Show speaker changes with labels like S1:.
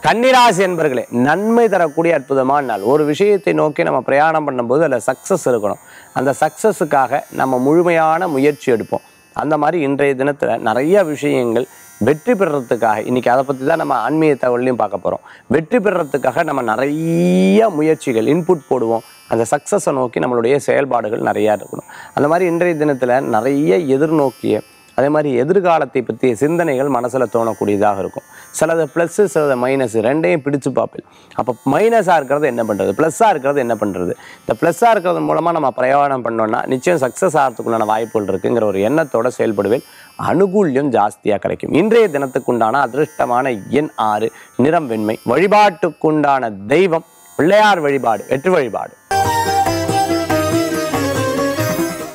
S1: கன்னிராசி என்பர்களே நன்மை தரக்கூடிய அற்புதமான நாள் ஒரு விஷயத்தை நோக்கி நம்ம பிரயாணம் பண்ணும்போது அதில் சக்ஸஸ் இருக்கணும் அந்த சக்ஸஸுக்காக நம்ம முழுமையான முயற்சி எடுப்போம் அந்த மாதிரி இன்றைய தினத்தில் நிறைய விஷயங்கள் வெற்றி பெறுறதுக்காக இன்னைக்கு அதை பற்றி தான் நம்ம ஆன்மீக தகவலையும் பார்க்க போகிறோம் வெற்றி பெறுறதுக்காக நம்ம நிறைய முயற்சிகள் இன்புட் போடுவோம் அந்த சக்ஸஸை நோக்கி நம்மளுடைய செயல்பாடுகள் நிறையா இருக்கணும் அந்த மாதிரி இன்றைய தினத்தில் நிறைய எதிர்நோக்கிய அதே மாதிரி எதிர்காலத்தை பற்றிய சிந்தனைகள் மனசில் தோணக்கூடியதாக இருக்கும் சிலது ப்ளஸ்ஸு சிலது மைனஸ் ரெண்டையும் பிடிச்சு பார்ப்பேன் அப்போ மைனஸாக இருக்கிறது என்ன பண்ணுறது ப்ளஸ்ஸாக இருக்கிறது என்ன பண்ணுறது இந்த ப்ளஸ்ஸாக இருக்கிறது மூலமாக நம்ம பிரயாணம் பண்ணோம்னா நிச்சயம் சக்ஸஸ் ஆகிறதுக்குள்ளான வாய்ப்புகள் இருக்குங்கிற ஒரு எண்ணத்தோட செயல்படுவேன் அனுகூல்யம் ஜாஸ்தியாக கிடைக்கும் இன்றைய தினத்துக்குண்டான அதிருஷ்டமான எண் ஆறு நிறம் வெண்மை வழிபாட்டுக்குண்டான தெய்வம் பிள்ளையார் வழிபாடு வெற்றி வழிபாடு